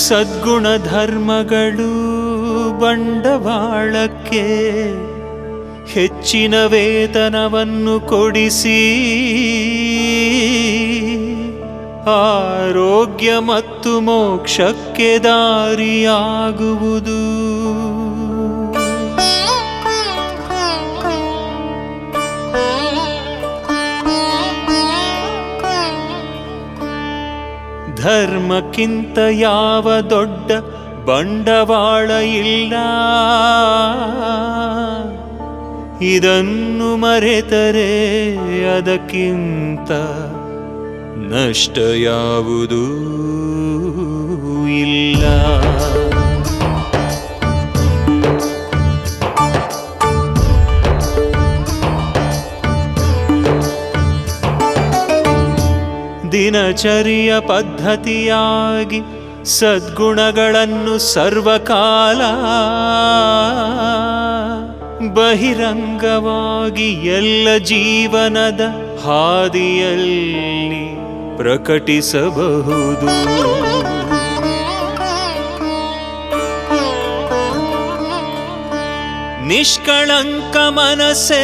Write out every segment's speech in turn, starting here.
ಸದ್ಗುಣ ಧರ್ಮಗಳು ಬಂಡವಾಳಕ್ಕೆ ಹೆಚ್ಚಿನ ವೇತನವನ್ನು ಕೊಡಿಸಿ ಆರೋಗ್ಯ ಮತ್ತು ಮೋಕ್ಷಕ್ಕೆ ದಾರಿಯಾಗುವುದು ಧರ್ಮಕ್ಕಿಂತ ಯಾವ ದೊಡ್ಡ ಬಂಡವಾಳ ಇಲ್ಲ ಇದನ್ನು ಮರೆತರೆ ಅದಕ್ಕಿಂತ ನಷ್ಟ ಯಾವುದೂ ಇಲ್ಲ ದಿನಚರಿಯ ಪದ್ಧತಿಯಾಗಿ ಸದ್ಗುಣಗಳನ್ನು ಸರ್ವಕಾಲ ಬಹಿರಂಗವಾಗಿ ಎಲ್ಲ ಜೀವನದ ಹಾದಿಯಲ್ಲಿ ಪ್ರಕಟಿಸಬಹುದು ನಿಷ್ಕಳಂಕ ಮನಸ್ಸೇ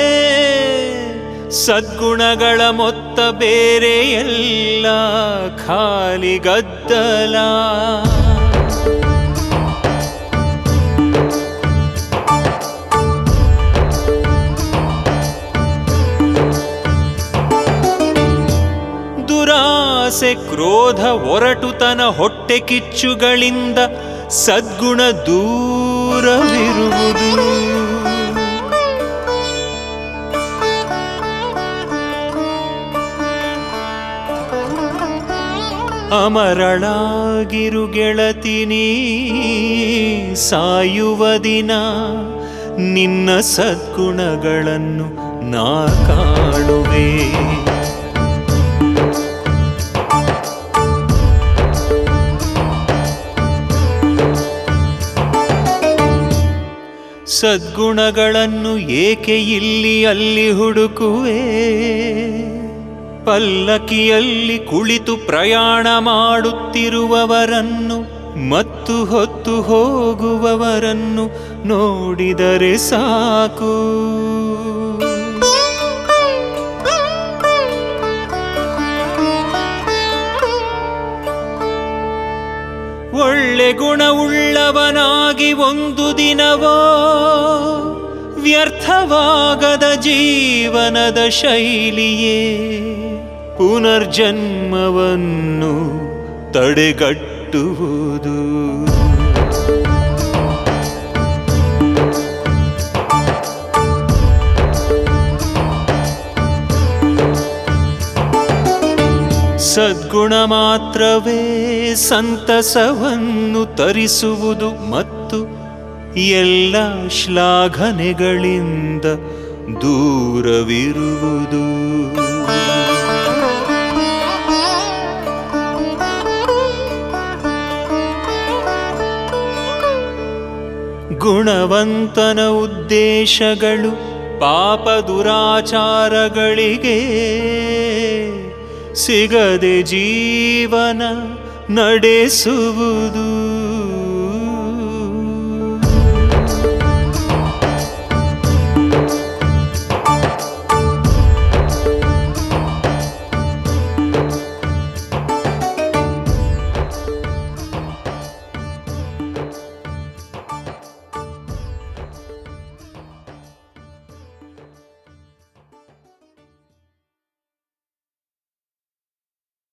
ಸದ್ಗುಣಗಳ ಮೊತ್ತ ಬೇರೆ ಎಲ್ಲ ಖಾಲಿ ಗದ್ದಲ ದುರಾಸೆ ಕ್ರೋಧ ಒರಟುತನ ಹೊಟ್ಟೆ ಕಿಚ್ಚುಗಳಿಂದ ಸದ್ಗುಣ ದೂರವಿರುವುದು ಅಮರಳಾಗಿರು ಗೆಳತಿನಿ ಸಾಯುವ ದಿನ ನಿನ್ನ ಸದ್ಗುಣಗಳನ್ನು ನಾ ಕಾಣುವೆ ಸದ್ಗುಣಗಳನ್ನು ಏಕೆ ಇಲ್ಲಿ ಅಲ್ಲಿ ಹುಡುಕುವೆ ಪಲ್ಲಕಿಯಲ್ಲಿ ಕುಳಿತು ಪ್ರಯಾಣ ಮಾಡುತ್ತಿರುವವರನ್ನು ಮತ್ತು ಹೊತ್ತು ಹೋಗುವವರನ್ನು ನೋಡಿದರೆ ಸಾಕು ಒಳ್ಳೆ ಗುಣವುಳ್ಳವನಾಗಿ ಒಂದು ದಿನವೋ ವ್ಯರ್ಥವಾಗದ ಜೀವನದ ಶೈಲಿಯೇ ಪುನರ್ಜನ್ಮವನ್ನು ತಡೆಗಟ್ಟುವುದು ಸದ್ಗುಣ ಮಾತ್ರವೇ ಸಂತಸವನ್ನು ತರಿಸುವುದು ಮತ್ತು ಎಲ್ಲ ಶ್ಲಾಘನೆಗಳಿಂದ ದೂರವಿರುವುದು ಗುಣವಂತನ ಉದ್ದೇಶಗಳು ಪಾಪ ದುರಾಚಾರಗಳಿಗೆ ಸಿಗದೆ ಜೀವನ ನಡೆಸುವುದು